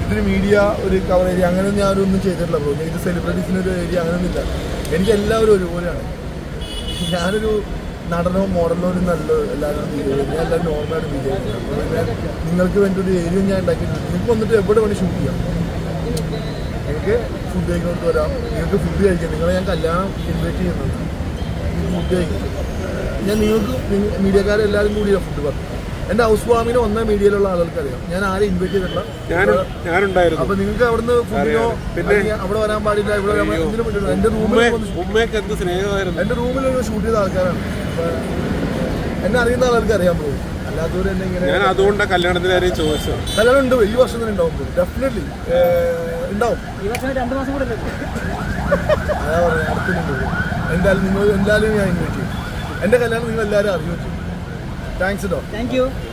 ഇതിന് മീഡിയ ഒരു കവറേജ് അങ്ങനെയൊന്നും ഞാൻ ഒന്നും ചെയ്തിട്ടില്ല ബ്രോ ഇത് സെലിബ്രിറ്റീസിന് ഒരു ഏരിയ അങ്ങനെയൊന്നും ഇല്ല എനിക്ക് എല്ലാവരും ഒരുപോലെയാണ് ഞാനൊരു നടനോ മോഡലോ ഒരു നല്ല എല്ലാവരും ബിഹേവ് ഞാൻ എല്ലാവരും നോർമലായിട്ട് ബിഹേവ് ചെയ്യുന്നത് അപ്പോൾ ഞാൻ നിങ്ങൾക്ക് വേണ്ടി ഒരു ഏരിയ ഞാൻ ഉണ്ടാക്കിയിട്ടുണ്ട് നിങ്ങൾക്ക് വന്നിട്ട് എവിടെ വേണ്ടി ഷൂട്ട് ചെയ്യാം നിങ്ങൾക്ക് ഫുഡ് കഴിക്കുന്നോട്ട് വരാം നിങ്ങൾക്ക് ഫുഡ് കഴിക്കാം നിങ്ങളെ ഞാൻ കല്യാണം ഇൻവൈറ്റ് ചെയ്യുന്നുണ്ട് ഫുഡ് കഴിക്കും ഞാൻ നിങ്ങൾക്ക് മീഡിയക്കാരെല്ലാവരും കൂടിയാണ് ഫുഡ് പറഞ്ഞു എൻ്റെ ഹൗസ് വാമിന് വന്ന മീഡിയയിലുള്ള ആളുകൾക്ക് അറിയാം ഞാൻ ആരെ ഇൻവൈറ്റ് ചെയ്തിട്ടില്ല ഞാനും ഞാനുണ്ടായിരുന്നു അപ്പൊ നിങ്ങൾക്ക് അവിടുന്ന് ഫുഡിനോ പിന്നെ- അല്ലെങ്കിൽ അവിടെ വരാൻ പാടില്ല ഇവിടെ വരാൻ പാടില്ല, എന്തിനും പറ്റില്ല എന്റെ റൂമിൽ ഉമ്മ വന്ന് ഉമ്മയൊക്കെ എന്ത് സ്നേഹമായിരുന്നു എന്റെ റൂമിൽ ഷൂട്ട് ചെയ്ത ആൾക്കാരാണ് അപ്പൊ എന്നെ അറിയുന്ന ആൾക്ക് അറിയാൻ പോകും അല്ലാത്തവർ എന്നെ ഇങ്ങനെ ഞാൻ അതുകൊണ്ടാണ് കല്യാണത്തിന് കാര്യം ചോദിച്ചത് കല്യാണം ഉണ്ട് ഈ വർഷം തന്നെ ഉണ്ടാവും ഡെഫിനറ്റ്ലി ഉണ്ടാവും ഈ വർഷം രണ്ട് മാസം കൂടെ അല്ലേ അതാ പറഞ്ഞത് അടുത്തുണ്ട് എന്തായാലും നിങ്ങൾ എന്തായാലും ഞാൻ ഇൻവൈറ്റ് ചെയ്യും എന്റെ കല്യാണം നിങ്ങൾ എല്ലാവരും അറിയുകയും ചെയ്യും താങ്ക്സ് കേട്ടോ താങ്ക് യു